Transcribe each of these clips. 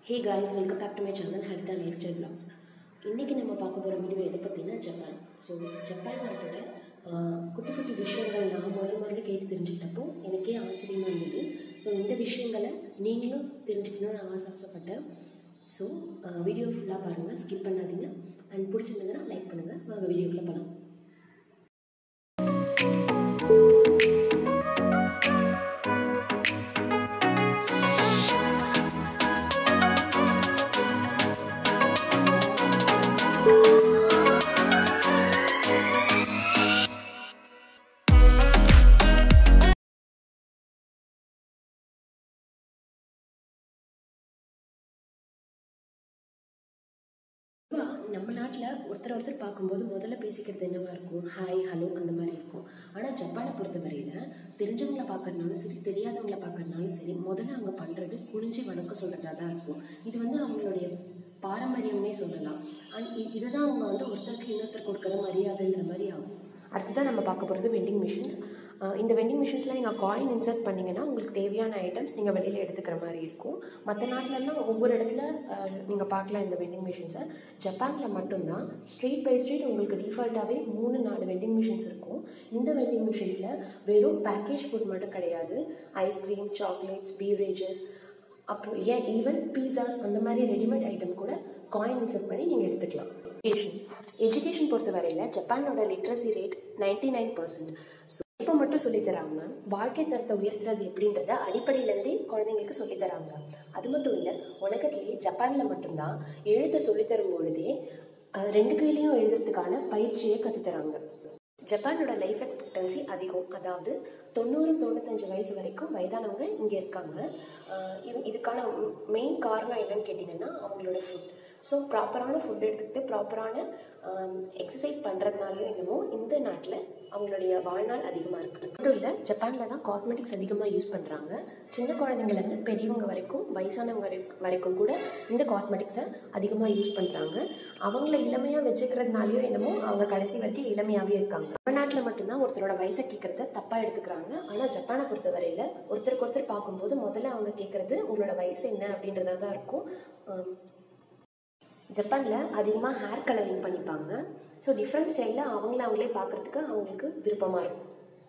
hey guys welcome back to my channel Haritha lifestyle blogs இன்றைக்கி நம்ம பார்க்க போகிற வீடியோ எதை பற்றினா ஜப்பான் ஸோ ஜப்பான் நாட்டோட ஆஹ், குட்டி குட்டி விஷயங்கள் நான் முதல் முதல்ல கேட்டு தெரிஞ்சுக்கிட்டப்போ எனக்கே ஆச்சரியமாக இருந்தது ஸோ இந்த விஷயங்களை நீங்களும் தெரிஞ்சுக்கணும்னு நான் ஆசை ஆசைப்பட்டேன் ஸோ வீடியோ ஃபுல்லாக பாருங்கள் ஸ்கிப் பண்ணாதீங்க அண்ட் பிடிச்சிருந்ததுன்னா லைக் பண்ணுங்கள் வாங்க வீடியோக்குள்ளே போகலாம் பொதுவா நம்ம நாட்டில் ஒருத்தர் ஒருத்தர் பார்க்கும்போது முதல்ல பேசிக்கிறது என்னவா இருக்கும் ஹாய் ஹலோ அந்த மாதிரி இருக்கும் ஆனால் ஜப்பானை பொறுத்த வரையில் தெரிஞ்சவங்கள பார்க்கறதுனாலும் சரி தெரியாதவங்கள பார்க்கறதுனாலும் சரி முதல்ல அவங்க பண்ணுறது குனிஞ்சு வணக்கம் சொல்கிறதா தான் இருக்கும் இது வந்து அவங்களுடைய பாரம்பரியம்னே சொல்லலாம் அண்ட் இதுதான் அவங்க வந்து ஒருத்தருக்கு இன்னொருத்தர் கொடுக்குற மரியாதைன்ற மாதிரி ஆகும் அடுத்ததான் நம்ம பார்க்க போகிறது வெண்டிங் மிஷின்ஸ் இந்த வெண்டிங் மிஷின்ஸில் நீங்கள் காயின் இன்சர்ட் பண்ணிங்கன்னா உங்களுக்கு தேவையான ஐட்டம்ஸ் நீங்கள் வெளியில் எடுத்துக்கிற மாதிரி இருக்கும் மற்ற நாட்டிலலாம் ஒவ்வொரு இடத்துல நீங்கள் பார்க்கலாம் இந்த வெண்டிங் மிஷின்ஸை ஜப்பானில் மட்டும்தான் ஸ்ட்ரீட் பை ஸ்ட்ரீட் உங்களுக்கு டிஃபால்ட்டாகவே மூணு நாலு வெண்டிங் மிஷின்ஸ் இருக்கும் இந்த வெண்டிங் மிஷின்ஸில் வெறும் பேக்கேஜ் ஃபுட் மட்டும் கிடையாது ஐஸ்கிரீம் சாக்லேட்ஸ் பீவரேஜஸ் அப்புறம் ஏன் ஈவன் பீஸாஸ் அந்த மாதிரி ரெடிமேட் ஐட்டம் கூட காயின் இன்சர்ட் பண்ணி நீங்கள் எடுத்துக்கலாம் எஜுகேஷன் எஜுகேஷன் பொறுத்த வரையில் ஜப்பானோட literacy rate ninety nine percent so இப்போ மட்டும் சொல்லித் தராம வாழ்க்கை தரத்தை உயர்த்துறது எப்படின்றத அடிப்படையிலேருந்தே குழந்தைங்களுக்கு சொல்லித் தராங்க அது மட்டும் இல்லை உலகத்திலேயே ஜப்பானில் மட்டும்தான் எழுத சொல்லித் தரும் பொழுதே அஹ், ரெண்டு கையிலையும் எழுதுறதுக்கான பயிற்சியை கற்றுத் தராங்க ஜப்பானோட லைஃப் எக்ஸ்பெக்டன்சி அதிகம் அதாவது தொண்ணூறு தொண்ணூத்தஞ்சு வயசு வரைக்கும் வயதானவங்க இங்கே இருக்காங்க ஆஹ் இது- இதுக்கான மெயின் காரணம் என்னன்னு கேட்டிங்கன்னா அவங்களோட ஃபுட் ஸோ ப்ராப்பரான ஃபுட் எடுத்துக்கிட்டு ப்ராப்பரான எக்ஸசைஸ் பண்ணுறதுனாலையும் என்னமோ இந்த நாட்டில் அவங்களுடைய வாழ்நாள் அதிகமாக இருக்குது மட்டும் இல்லை ஜப்பானில் தான் காஸ்மெட்டிக்ஸ் அதிகமாக யூஸ் பண்ணுறாங்க சின்ன குழந்தைங்கலேருந்து பெரியவங்க வரைக்கும் வயசானவங்க வரைக்கும் வரைக்கும் கூட இந்த காஸ்மெட்டிக்ஸை அதிகமாக யூஸ் பண்ணுறாங்க அவங்கள இளமையாக வச்சுக்கிறதுனாலையோ என்னமோ அவங்க கடைசி வரைக்கும் இளமையாகவே இருக்காங்க நம்ம நாட்டில் மட்டும்தான் ஒருத்தரோட வயசை கேட்குறத தப்பாக எடுத்துக்கிறாங்க ஆனால் ஜப்பானை பொறுத்த வரையில் ஒருத்தருக்கு ஒருத்தர் பார்க்கும்போது முதல்ல அவங்க கேட்குறது உங்களோட வயசு என்ன அப்படின்றதா தான் இருக்கும் ஆம், ஜப்பானில் அதிகமாக ஹேர் கலரிங் பண்ணிப்பாங்க ஸோ டிஃப்ரெண்ட் ஸ்டைலில் அவங்கள அவங்களே பார்க்குறதுக்கு அவங்களுக்கு விருப்பமாக இருக்கும்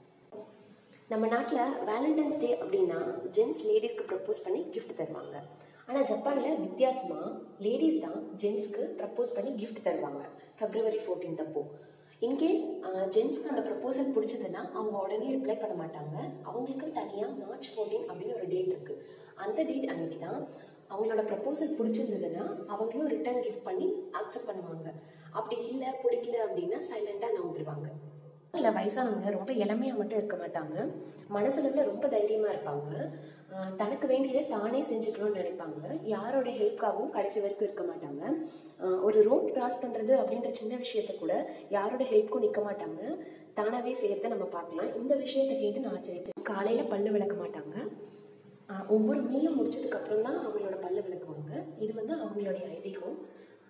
நம்ம நாட்டில் வேலண்டைன்ஸ் டே அப்படின்னா ஜென்ஸ் லேடிஸ்க்கு ப்ரப்போஸ் பண்ணி gift தருவாங்க ஆனால் ஜப்பானில் வித்தியாசமாக லேடிஸ் தான் ஜென்ஸ்க்கு ப்ரப்போஸ் பண்ணி gift தருவாங்க ஃபெப்ரவரி 14th அப்போ இன்கேஸ் ஜென்ஸ்க்கு அந்த ப்ரப்போசல் பிடிச்சதுன்னா அவங்க உடனே ரிப்ளை பண்ண மாட்டாங்க அவங்களுக்கு தனியாக மார்ச் 14 அப்படின்னு ஒரு டேட் இருக்குது அந்த டேட் அன்னைக்கு தான் அவங்களோட ப்ரப்போசல் பிடிச்சிருந்ததுன்னா அவங்களும் ரிட்டர்ன் கிஃப்ட் பண்ணி அக்செப்ட் பண்ணுவாங்க அப்படி இல்லை பிடிக்கல அப்படின்னா சைலண்டாக நவுந்துருவாங்க இல்லை வயசானவங்க ரொம்ப இளமையாக மட்டும் இருக்க மாட்டாங்க மனசளவில் ரொம்ப தைரியமாக இருப்பாங்க ஆஹ் தனக்கு வேண்டியதை தானே செஞ்சுக்கணும்னு நினைப்பாங்க யாரோட ஹெல்ப்காகவும் கடைசி வரைக்கும் இருக்க மாட்டாங்க ஆஹ் ஒரு ரோட் கிராஸ் பண்ணுறது அப்படின்ற சின்ன விஷயத்த கூட யாரோட ஹெல்ப்க்கும் நிற்க மாட்டாங்க தானாகவே செய்யறத நம்ம பார்க்கலாம் இந்த விஷயத்தை கேட்டு நான் ஆச்சரித்தேன் காலையில் பல்லு விளக்க மாட்டாங்க ஆஹ் ஒவ்வொரு மீலும் முடிச்சதுக்கு அப்புறம் தான் அவங்களோட பல்லு விளக்குவாங்க இது வந்து அவங்களுடைய ஐதீகம்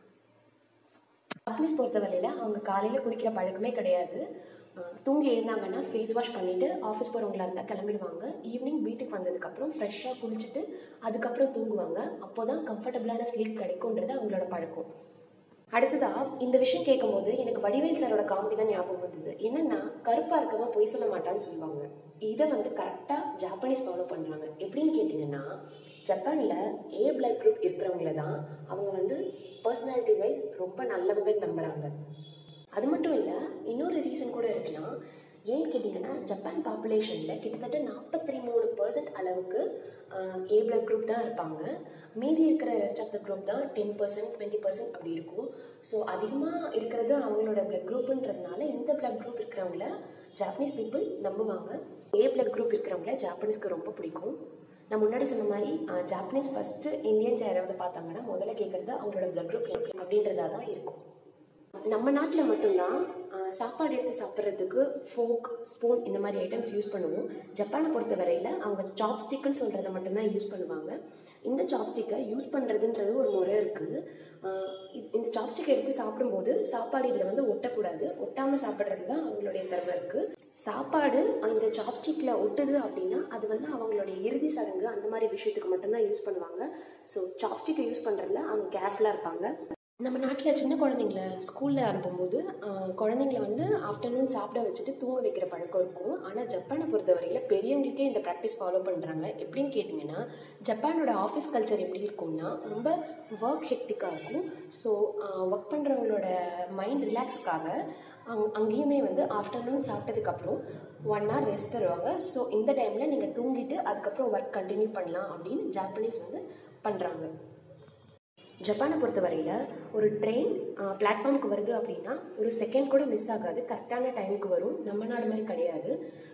ஜாப்பனீஸ் பொறுத்தவரையில் அவங்க காலையில் குளிக்கிற பழக்கமே கிடையாது அஹ் தூங்கி எழுந்தாங்கன்னா ஃபேஸ் வாஷ் பண்ணிவிட்டு ஆஃபீஸ் போகிறவங்களா இருந்தால் கிளம்பிடுவாங்க ஈவினிங் வீட்டுக்கு வந்ததுக்கப்புறம் ஃப்ரெஷ்ஷாக குளிச்சுட்டு அதுக்கப்புறம் தூங்குவாங்க அப்போ தான் கம்ஃபர்டபுளான ஸ்லீப் கிடைக்குன்றது அவங்களோட பழக்கம் அடுத்ததா இந்த விஷயம் கேட்கும்போது எனக்கு வடிவேல் சாரோட காமெடி தான் ஞாபகம் வந்தது என்னன்னா கருப்பா இருக்கவங்க பொய் சொல்ல மாட்டான்னு சொல்லுவாங்க இதை வந்து கரெக்டாக ஜாப்பனீஸ் ஃபாலோ பண்ணுறாங்க எப்படின்னு கேட்டிங்கன்னா ஜப்பானில் ஏ பிளட் குரூப் இருக்கிறவங்கள தான் அவங்க வந்து பர்சனாலிட்டி வைஸ் ரொம்ப நல்லவங்கன்னு நம்புகிறாங்க அது மட்டும் இல்லை இன்னொரு ரீசன் கூட இருக்கலாம் ஏன்னு கேட்டிங்கன்னா ஜப்பான் பாப்புலேஷனில் கிட்டத்தட்ட நாற்பத்தி மூணு பர்சன்ட் அளவுக்கு ஏ பிளட் குரூப் தான் இருப்பாங்க மீதி இருக்கிற ரெஸ்ட் ஆஃப் த குரூப் தான் டென் பர்சன்ட் டுவெண்ட்டி பர்சன்ட் அப்படி இருக்கும் ஸோ அதிகமாக இருக்கிறது அவங்களோட பிளட் குரூப்புன்றதுனால இந்த பிளட் குரூப் இருக்கிறவங்கள ஜாப்பனீஸ் பீப்புள் நம்புவாங்க ஏ பிளட் குரூப் இருக்கிறவங்கள ஜாப்பனீஸ்க்கு ரொம்ப பிடிக்கும் நான் முன்னாடி சொன்ன மாதிரி அஹ், ஜாப்பனீஸ் ஃபஸ்ட்டு இந்தியன்ஸ் யாராவது பார்த்தாங்கன்னா முதல்ல கேட்குறது அவங்களோட பிளட் குரூப் அப்படின்றதா தான் இருக்கும் நம்ம நாட்டில் மட்டும்தான் ஆஹ், சாப்பாடு எடுத்து சாப்பிட்றதுக்கு ஃபோக் ஸ்பூன் இந்த மாதிரி ஐட்டம்ஸ் யூஸ் பண்ணுவோம் ஜப்பானை பொறுத்த வரையில் அவங்க சாப்ஸ்டிக்குன்னு சொல்கிறத மட்டும்தான் யூஸ் பண்ணுவாங்க இந்த சாப்ஸ்டிக்கை யூஸ் பண்ணுறதுன்றது ஒரு முறை இருக்குது இந்த சாப்ஸ்டிக் எடுத்து சாப்பிடும்போது சாப்பாடு இதில் வந்து ஒட்டக்கூடாது ஒட்டாமல் சாப்பிட்றது தான் அவங்களுடைய திறமை இருக்குது சாப்பாடு அந்த சாப்ஸ்டிக்கில் ஒட்டுது அப்படின்னா அது வந்து அவங்களுடைய இறுதி சடங்கு அந்த மாதிரி விஷயத்துக்கு மட்டும்தான் யூஸ் பண்ணுவாங்க ஸோ சாப்ஸ்டிக்கை யூஸ் பண்ணுறதுல அவங்க கேர்ஃபுல்லாக இருப்பாங்க நம்ம நாட்டில் சின்ன குழந்தைங்கள ஸ்கூலில் அனுப்பும்போது ஆஹ், குழந்தைங்கள வந்து ஆஃப்டர்நூன் சாப்பிட வச்சுட்டு தூங்க வைக்கிற பழக்கம் இருக்கும் ஆனால் ஜப்பானை பொறுத்தவரையில் பெரியவங்களுக்கே இந்த ப்ராக்டிஸ் ஃபாலோ பண்ணுறாங்க எப்படின்னு கேட்டிங்கன்னா ஜப்பானோட ஆஃபீஸ் கல்ச்சர் எப்படி இருக்கும்னா ரொம்ப ஒர்க் ஹெக்டிக்காக இருக்கும் ஸோ ஒர்க் பண்ணுறவங்களோட மைண்ட் ரிலாக்ஸ்க்காக அங் அங்கேயுமே வந்து ஆஃப்டர்நூன் சாப்பிட்டதுக்கப்புறம் ஒன் ஹவர் ரெஸ்ட் தருவாங்க ஸோ இந்த டைமில் நீங்கள் தூங்கிட்டு அதுக்கப்புறம் ஒர்க் கண்டினியூ பண்ணலாம் அப்படின்னு ஜாப்பனீஸ் வந்து பண்ணுறாங்க ஜப்பானை பொறுத்தவரையில் ஒரு ட்ரெயின் பிளாட்ஃபார்முக்கு வருது அப்படின்னா ஒரு செகண்ட் கூட மிஸ் ஆகாது கரெக்டான டைமுக்கு வரும் நம்ம நாடு மாதிரி கிடையாது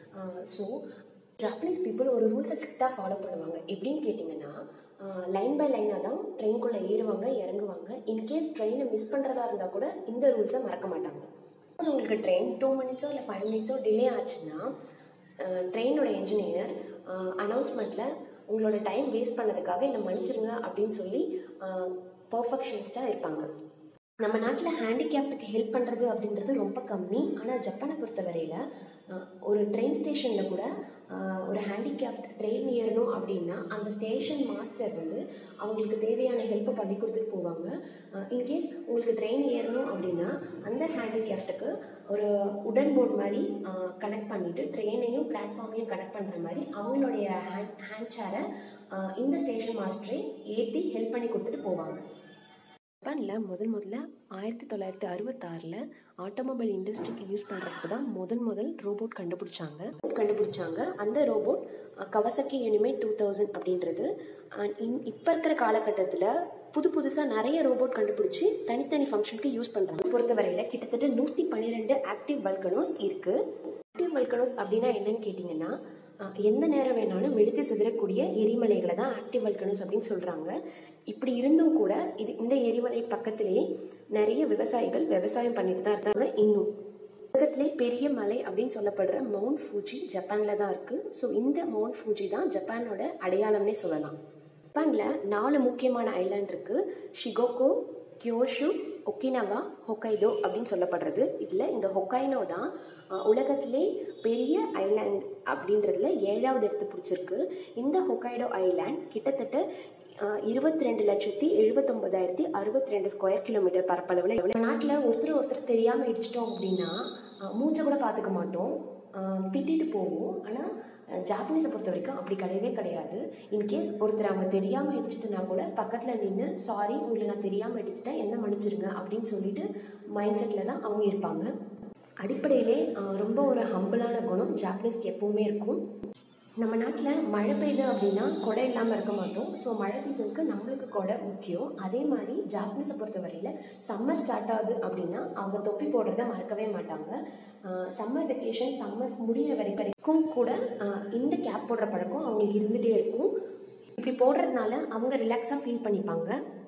ஸோ ஜாப்பனீஸ் பீப்புள் ஒரு ரூல்ஸை ஸ்ட்ரிக்டாக ஃபாலோ பண்ணுவாங்க எப்படின்னு கேட்டிங்கன்னா லைன் பை லைனாக தான் ட்ரெயின்குள்ளே ஏறுவாங்க இறங்குவாங்க இன்கேஸ் ட்ரெயினை மிஸ் பண்ணுறதா இருந்தால் கூட இந்த ரூல்ஸை மறக்க மாட்டாங்க சப்போஸ் உங்களுக்கு ட்ரெயின் டூ மினிட்ஸோ இல்லை ஃபைவ் மினிட்ஸோ டிலே ஆச்சுன்னா ட்ரெயினோட என்ஜினியர் அனௌன்ஸ்மெண்ட்டில் உங்களோட டைம் வேஸ்ட் பண்ணதுக்காக என்னை மன்னிச்சிருங்க அப்படின்னு சொல்லி பர்ஃபெக்ஷனிஸ்டாக இருப்பாங்க நம்ம நாட்டில் ஹேண்டிகேப்டுக்கு ஹெல்ப் பண்ணுறது அப்படின்றது ரொம்ப கம்மி ஆனால் ஜப்பானை பொறுத்தவரையில் அஹ், ஒரு ட்ரெயின் ஸ்டேஷனில் கூட அஹ், ஒரு ஹேண்டிகேப்ட் ட்ரெயின் ஏறணும் அப்படின்னா அந்த ஸ்டேஷன் மாஸ்டர் வந்து அவங்களுக்கு தேவையான ஹெல்ப்பை பண்ணி கொடுத்துட்டு போவாங்க இன்கேஸ் உங்களுக்கு ட்ரெயின் ஏறணும் அப்படின்னா அந்த ஹேண்டிகேப்டுக்கு ஒரு உடன் போர்டு மாதிரி கனெக்ட் பண்ணிவிட்டு ட்ரெயினையும் பிளாட்ஃபார்மையும் கனெக்ட் பண்ணுற மாதிரி அவங்களுடைய ஹேண்ட் ஹேண்ட் சேரை இந்த ஸ்டேஷன் மாஸ்டரே ஏற்றி ஹெல்ப் பண்ணி கொடுத்துட்டு போவாங்க ஜப்பானில் முதல் முதல்ல ஆயிரத்தி தொள்ளாயிரத்தி அறுபத்தாறில் ஆட்டோமொபைல் இண்டஸ்ட்ரிக்கு யூஸ் பண்ணுறதுக்கு தான் முதல் முதல் ரோபோட் கண்டுபிடிச்சாங்க கண்டுபிடிச்சாங்க அந்த robot Kawasaki Unimate two thousand அப்படின்றது அண்ட் இன் இப்போ இருக்கிற காலகட்டத்தில் புது புதுசாக நிறைய ரோபோட் கண்டுபிடிச்சி தனித்தனி ஃபங்க்ஷனுக்கு யூஸ் பண்ணுறாங்க பொறுத்தவரையில் கிட்டத்தட்ட நூற்றி பன்னிரெண்டு ஆக்டிவ் வல்கனோஸ் இருக்குது ஆக்டிவ் வல்கனோஸ் அப்படின்னா என்னன்னு கேட்டிங்கன்னா அஹ், எந்த நேரம் வேணாலும் வெடித்து சிதறக்கூடிய எரிமலைகளை தான் ஆக்டிவ் வல்கனோஸ் அப்படின்னு சொல்கிறாங்க இப்படி இருந்தும் கூட இது இந்த எரிமலை பக்கத்திலேயே நிறைய விவசாயிகள் விவசாயம் பண்ணிட்டு தான் இருக்காங்க இன்னும் உலகத்திலே பெரிய மலை அப்படின்னு சொல்லப்படுற மவுண்ட் ஃபூஜி ஜப்பானில் தான் இருக்குது ஸோ இந்த மவுண்ட் ஃபூஜி தான் ஜப்பானோட அடையாளம்னே சொல்லலாம் ஜப்பானில் நாலு முக்கியமான ஐலாண்ட் இருக்குது ஷிகோகோ கியோஷு ஒக்கினவா ஹொக்கைதோ அப்படின்னு சொல்லப்படுறது இதில் இந்த ஹொக்கைனோ தான் அஹ், உலகத்திலே பெரிய ஐலாண்ட் அப்படின்றதுல ஏழாவது இடத்து பிடிச்சிருக்கு இந்த ஹொக்கைடோ ஐலாண்ட் கிட்டத்தட்ட இருபத்தி ரெண்டு லட்சத்தி எழுபத்தொம்பதாயிரத்தி அறுபத்தி ரெண்டு ஸ்கொயர் கிலோமீட்டர் பரப்பளவில் எவ்வளோ நாட்டில் ஒருத்தர் ஒருத்தர் தெரியாமல் இடிச்சிட்டோம் அப்படின்னா அஹ், மூஞ்ச கூட பார்த்துக்க மாட்டோம் அஹ், திட்டிட்டு போவோம் ஆனால் ஜாப்பனீஸை பொறுத்த வரைக்கும் அப்படி கிடையவே கிடையாது இன்கேஸ் ஒருத்தர் அவங்க தெரியாமல் இடிச்சிட்டுனா கூட பக்கத்தில் நின்று சாரி உங்களை நான் தெரியாமல் இடிச்சிட்டேன் என்ன மன்னிச்சிருங்க அப்படின்னு சொல்லிட்டு மைண்ட் செட்டில் தான் அவங்க இருப்பாங்க அடிப்படையிலே அஹ், ரொம்ப ஒரு ஹம்பிளான குணம் ஜாப்பனீஸ்க்கு எப்பவுமே இருக்கும் நம்ம நாட்டில் மழை பெய்யுது அப்படின்னா கொடை இல்லாமல் இருக்க மாட்டோம் ஸோ மழை சீசனுக்கு நம்மளுக்கு கொடை முக்கியம் அதே மாதிரி ஜாப்பனீஸை பொறுத்தவரையில் சம்மர் ஸ்டார்ட் ஆகுது அப்படின்னா அவங்க தொப்பி போடுறத மறக்கவே மாட்டாங்க சம்மர் வெக்கேஷன் சம்மர் முடிகிற வரை வரைக்கும் கூட ஆஹ், இந்த கேப் போடுற பழக்கம் அவங்களுக்கு இருந்துகிட்டே இருக்கும் இப்படி போடுறதுனால அவங்க ரிலாக்ஸாக ஃபீல் பண்ணிப்பாங்க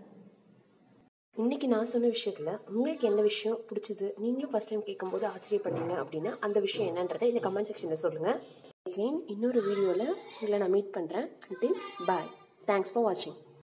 இன்றைக்கி நான் சொன்ன விஷயத்தில் உங்களுக்கு எந்த விஷயம் பிடிச்சது நீங்களும் ஃபஸ்ட் டைம் கேட்கும்போது ஆச்சரியப்பட்டீங்க அப்படின்னா அந்த விஷயம் என்னன்றதை இந்த கமெண்ட் செக்ஷனில் சொல்லுங்கள் அகெயின் இன்னொரு வீடியோவில் உங்களை நான் மீட் பண்ணுறேன் அன்டில் பாய் தேங்க்ஸ் ஃபார் வாட்சிங்